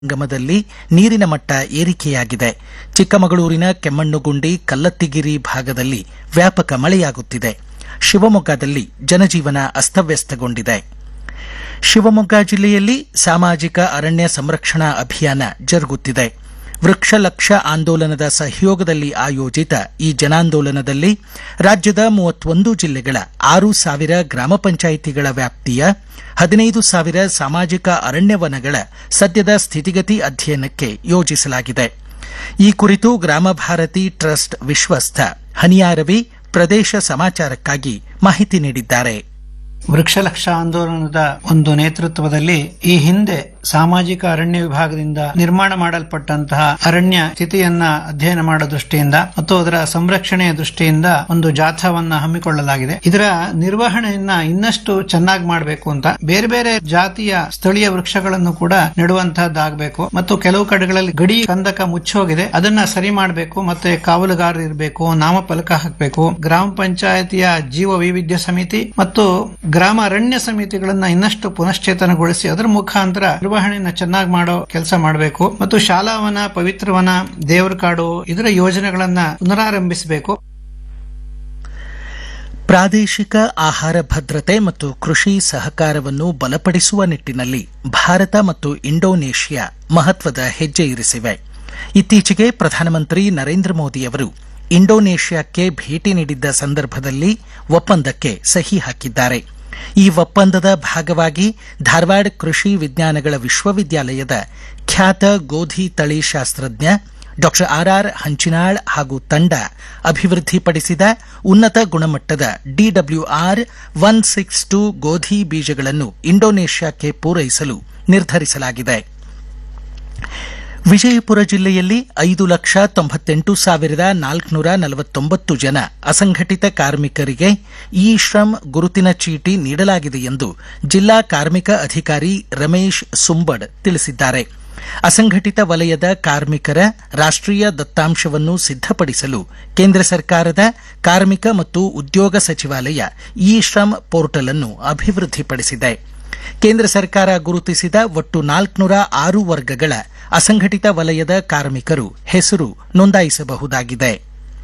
ಸಂಗಮದಲ್ಲಿ ನೀರಿನ ಮಟ್ಟ ಏರಿಕೆಯಾಗಿದೆ ಚಿಕ್ಕಮಗಳೂರಿನ ಕೆಮ್ಮಣ್ಣುಗುಂಡಿ ಕಲ್ಲತ್ತಿಗಿರಿ ಭಾಗದಲ್ಲಿ ವ್ಯಾಪಕ ಮಳೆಯಾಗುತ್ತಿದೆ ಶಿವಮೊಗ್ಗದಲ್ಲಿ ಜನಜೀವನ ಅಸ್ತವ್ಯಸ್ತಗೊಂಡಿದೆ ಶಿವಮೊಗ್ಗ ಜಿಲ್ಲೆಯಲ್ಲಿ ಸಾಮಾಜಿಕ ಅರಣ್ಯ ಸಂರಕ್ಷಣಾ ಅಭಿಯಾನ ಜರುಗುತ್ತಿದೆ ವೃಕ್ಷ ಲಕ್ಷ ಆಂದೋಲನದ ಸಹಯೋಗದಲ್ಲಿ ಆಯೋಜಿತ ಈ ಜನಾಂದೋಲನದಲ್ಲಿ ರಾಜ್ಯದ ಮೂವತ್ತೊಂದು ಜಿಲ್ಲೆಗಳ ಆರು ಸಾವಿರ ಗ್ರಾಮ ಪಂಚಾಯಿತಿಗಳ ವ್ಯಾಪ್ತಿಯ ಹದಿನೈದು ಸಾವಿರ ಸಾಮಾಜಿಕ ಅರಣ್ಯವನಗಳ ಸದ್ಯದ ಸ್ಥಿತಿಗತಿ ಅಧ್ಯಯನಕ್ಕೆ ಯೋಜಿಸಲಾಗಿದೆ ಈ ಕುರಿತು ಗ್ರಾಮ ಭಾರತಿ ಟ್ರಸ್ಟ್ ವಿಶ್ವಸ್ಥ ಹನಿಯಾರವಿ ಪ್ರದೇಶ ಸಮಾಚಾರಕ್ಕಾಗಿ ಮಾಹಿತಿ ನೀಡಿದ್ದಾರೆ ವೃಕ್ಷಲಕ್ಷ ಆಂದೋಲನದ ಒಂದು ನೇತೃತ್ವದಲ್ಲಿ ಈ ಹಿಂದೆ ಸಾಮಾಜಿಕ ಅರಣ್ಯ ವಿಭಾಗದಿಂದ ನಿರ್ಮಾಣ ಮಾಡಲ್ಪಟ್ಟಂತಹ ಅರಣ್ಯ ಸ್ಥಿತಿಯನ್ನ ಅಧ್ಯಯನ ಮಾಡೋ ದೃಷ್ಟಿಯಿಂದ ಮತ್ತು ಅದರ ಸಂರಕ್ಷಣೆಯ ದೃಷ್ಟಿಯಿಂದ ಒಂದು ಜಾಥಾವನ್ನ ಹಮ್ಮಿಕೊಳ್ಳಲಾಗಿದೆ ಇದರ ನಿರ್ವಹಣೆಯನ್ನ ಇನ್ನಷ್ಟು ಚೆನ್ನಾಗಿ ಮಾಡಬೇಕು ಅಂತ ಬೇರೆ ಬೇರೆ ಜಾತಿಯ ಸ್ಥಳೀಯ ವೃಕ್ಷಗಳನ್ನು ಕೂಡ ನೆಡುವಂತಹದ್ದಾಗಬೇಕು ಮತ್ತು ಕೆಲವು ಕಡೆಗಳಲ್ಲಿ ಗಡಿ ಕಂದಕ ಮುಚ್ಚೋಗಿದೆ ಅದನ್ನ ಸರಿ ಮಾಡಬೇಕು ಮತ್ತೆ ಕಾವಲುಗಾರರು ಇರಬೇಕು ನಾಮಫಲಕ ಹಾಕಬೇಕು ಗ್ರಾಮ ಪಂಚಾಯತಿಯ ಜೀವ ವೈವಿಧ್ಯ ಸಮಿತಿ ಮತ್ತು ಗ್ರಾಮ ಅರಣ್ಯ ಸಮಿತಿಗಳನ್ನ ಇನ್ನಷ್ಟು ಪುನಶ್ಚೇತನಗೊಳಿಸಿ ಅದರ ಮುಖಾಂತರ ನಿರ್ವಹಣೆಯನ್ನ ಚೆನ್ನಾಗಿ ಮಾಡೋ ಕೆಲಸ ಮಾಡಬೇಕು ಮತ್ತು ಶಾಲಾವನ ಪವಿತ್ರವನ ದೇವರ ಕಾಡು ಇದರ ಯೋಜನೆಗಳನ್ನ ಪುನರಾರಂಭಿಸಬೇಕು ಪ್ರಾದೇಶಿಕ ಆಹಾರ ಭದ್ರತೆ ಮತ್ತು ಕೃಷಿ ಸಹಕಾರವನ್ನು ಬಲಪಡಿಸುವ ನಿಟ್ಟಿನಲ್ಲಿ ಭಾರತ ಮತ್ತು ಇಂಡೋನೇಷ್ಯಾ ಮಹತ್ವದ ಹೆಜ್ಜೆ ಇರಿಸಿವೆ ಇತ್ತೀಚೆಗೆ ಪ್ರಧಾನಮಂತ್ರಿ ನರೇಂದ್ರ ಮೋದಿ ಅವರು ಇಂಡೋನೇಷ್ಯಾಕ್ಕೆ ಭೇಟಿ ನೀಡಿದ್ದ ಸಂದರ್ಭದಲ್ಲಿ ಒಪ್ಪಂದಕ್ಕೆ ಸಹಿ ಹಾಕಿದ್ದಾರೆ ಈ ಒಪ್ಪಂದದ ಭಾಗವಾಗಿ ಧಾರವಾಡ ಕೃಷಿ ವಿಜ್ಞಾನಗಳ ವಿಶ್ವವಿದ್ಯಾಲಯದ ಖ್ಯಾತ ಗೋಧಿ ತಳಿ ಶಾಸ್ತ್ರಜ್ಞ ಡಾ ಆರ್ಆರ್ ಹಂಚಿನಾಳ್ ಹಾಗೂ ತಂಡ ಅಭಿವೃದ್ಧಿಪಡಿಸಿದ ಉನ್ನತ ಗುಣಮಟ್ಟದ ಡಿಡಬ್ಲ್ಯೂಆರ್ ಒನ್ ಸಿಕ್ಸ್ ಟೂ ಗೋಧಿ ಬೀಜಗಳನ್ನು ಇಂಡೋನೇಷ್ಯಾಕ್ಕೆ ಪೂರೈಸಲು ನಿರ್ಧರಿಸಲಾಗಿದೆ ವಿಜಯಪುರ ಜಿಲ್ಲೆಯಲ್ಲಿ ಐದು ಲಕ್ಷ ತೊಂಬತ್ತೆಂಟು ಸಾವಿರದ ನಾಲ್ಕುನೂರ ನಲವತ್ತೊಂಬತ್ತು ಜನ ಅಸಂಘಟಿತ ಕಾರ್ಮಿಕರಿಗೆ ಇ ಶ್ರಮ್ ಗುರುತಿನ ಚೀಟಿ ನೀಡಲಾಗಿದೆ ಎಂದು ಜಿಲ್ಲಾ ಕಾರ್ಮಿಕ ಅಧಿಕಾರಿ ರಮೇಶ್ ಸುಂಬಡ್ ತಿಳಿಸಿದ್ದಾರೆ ಅಸಂಘಟಿತ ವಲಯದ ಕಾರ್ಮಿಕರ ರಾಷ್ಟೀಯ ದತ್ತಾಂಶವನ್ನು ಸಿದ್ದಪಡಿಸಲು ಕೇಂದ್ರ ಸರ್ಕಾರದ ಕಾರ್ಮಿಕ ಮತ್ತು ಉದ್ಯೋಗ ಸಚಿವಾಲಯ ಇ ಶ್ರಮ್ ಪೋರ್ಟಲ್ ಅನ್ನು ಅಭಿವೃದ್ಧಿಪಡಿಸಿದೆ ಕೇಂದ್ರ ಸರ್ಕಾರ ಗುರುತಿಸಿದ ಒಟ್ಟು ನಾಲ್ಕುನೂರ ಆರು ವರ್ಗಗಳ ಅಸಂಘಟಿತ ವಲಯದ ಕಾರ್ಮಿಕರು ಹೆಸರು ನೋಂದಾಯಿಸಬಹುದಾಗಿದೆ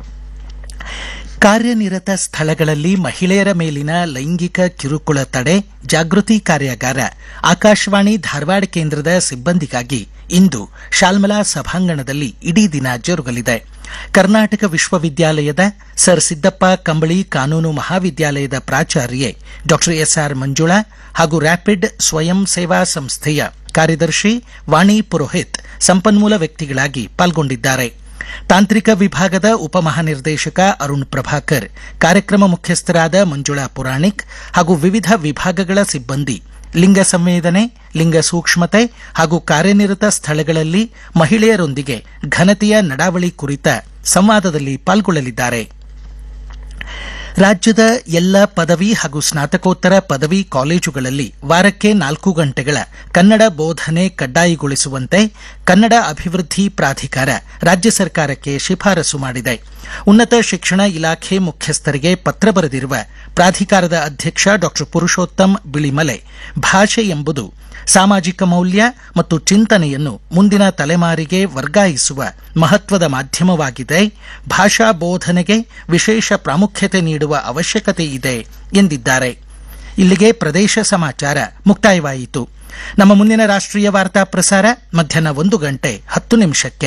ಕಾರ್ಯನಿರತ ಸ್ಥಳಗಳಲ್ಲಿ ಮಹಿಳೆಯರ ಮೇಲಿನ ಲೈಂಗಿಕ ಕಿರುಕುಳ ತಡೆ ಜಾಗೃತಿ ಕಾರ್ಯಾಗಾರ ಆಕಾಶವಾಣಿ ಧಾರವಾಡ ಕೇಂದ್ರದ ಸಿಬ್ಬಂದಿಗಾಗಿ ಇಂದು ಶಾಲ್ಮಲಾ ಸಭಾಂಗಣದಲ್ಲಿ ಇಡೀ ದಿನ ಜರುಗಲಿದೆ ಕರ್ನಾಟಕ ವಿಶ್ವವಿದ್ಯಾಲಯದ ಸರ್ ಸಿದ್ದಪ್ಪ ಕಂಬಳಿ ಕಾನೂನು ಮಹಾವಿದ್ಯಾಲಯದ ಪ್ರಾಚಾರ್ಯೆ ಡಾ ಎಸ್ಆರ್ ಮಂಜುಳಾ ಹಾಗೂ ರ್ಯಾಪಿಡ್ ಸ್ವಯಂ ಸೇವಾ ಸಂಸ್ಥೆಯ ಕಾರ್ಯದರ್ಶಿ ವಾಣಿ ಪುರೋಹಿತ್ ಸಂಪನ್ಮೂಲ ವ್ಯಕ್ತಿಗಳಾಗಿ ಪಾಲ್ಗೊಂಡಿದ್ದಾರೆ ತಾಂತ್ರಿಕ ವಿಭಾಗದ ಉಪಮಹಾನಿರ್ದೇಶಕ ಅರುಣ್ ಪ್ರಭಾಕರ್ ಕಾರ್ಯಕ್ರಮ ಮುಖ್ಯಸ್ಥರಾದ ಮಂಜುಳಾ ಪುರಾಣಿಕ್ ಹಾಗೂ ವಿವಿಧ ವಿಭಾಗಗಳ ಸಿಬ್ಬಂದಿ ಲಿಂಗ ಸಂವೇದನೆ ಲಿಂಗ ಸೂಕ್ಷ್ಮತೆ ಹಾಗೂ ಕಾರ್ಯನಿರತ ಸ್ಥಳಗಳಲ್ಲಿ ಮಹಿಳೆಯರೊಂದಿಗೆ ಘನತೆಯ ನಡಾವಳಿ ಕುರಿತ ಸಂವಾದದಲ್ಲಿ ಪಾಲ್ಗೊಳ್ಳಲಿದ್ದಾರೆ ರಾಜ್ಯದ ಎಲ್ಲ ಪದವಿ ಹಾಗೂ ಸ್ನಾತಕೋತ್ತರ ಪದವಿ ಕಾಲೇಜುಗಳಲ್ಲಿ ವಾರಕ್ಕೆ ನಾಲ್ಕು ಗಂಟೆಗಳ ಕನ್ನಡ ಬೋಧನೆ ಕಡ್ಡಾಯಗೊಳಿಸುವಂತೆ ಕನ್ನಡ ಅಭಿವೃದ್ಧಿ ಪ್ರಾಧಿಕಾರ ರಾಜ್ಯ ಸರ್ಕಾರಕ್ಕೆ ಶಿಫಾರಸು ಮಾಡಿದೆ ಉನ್ನತ ಶಿಕ್ಷಣ ಇಲಾಖೆ ಮುಖ್ಯಸ್ಥರಿಗೆ ಪತ್ರ ಬರೆದಿರುವ ಪ್ರಾಧಿಕಾರದ ಅಧ್ಯಕ್ಷ ಡಾ ಪುರುಷೋತ್ತಮ್ ಬಿಳಿಮಲೆ ಭಾಷೆ ಎಂಬುದು ಸಾಮಾಜಿಕ ಮೌಲ್ಯ ಮತ್ತು ಚಿಂತನೆಯನ್ನು ಮುಂದಿನ ತಲೆಮಾರಿಗೆ ವರ್ಗಾಯಿಸುವ ಮಹತ್ವದ ಮಾಧ್ಯಮವಾಗಿದೆ ಭಾಷಾ ಬೋಧನೆಗೆ ವಿಶೇಷ ಪ್ರಾಮುಖ್ಯತೆ ನೀಡುವ ಅವಶ್ಯಕತೆ ಇದೆ ಎಂದಿದ್ದಾರೆ ಇಲ್ಲಿಗೆ ಪ್ರದೇಶ ಸಮಾಚಾರ ಮುಕ್ತಾಯವಾಯಿತು ನಮ್ಮ ಮುಂದಿನ ರಾಷ್ಟ್ರೀಯ ವಾರ್ತಾ ಪ್ರಸಾರ ಮಧ್ಯಾಹ್ನ ಒಂದು ಗಂಟೆ ಹತ್ತು ನಿಮಿಷಕ್ಕೆ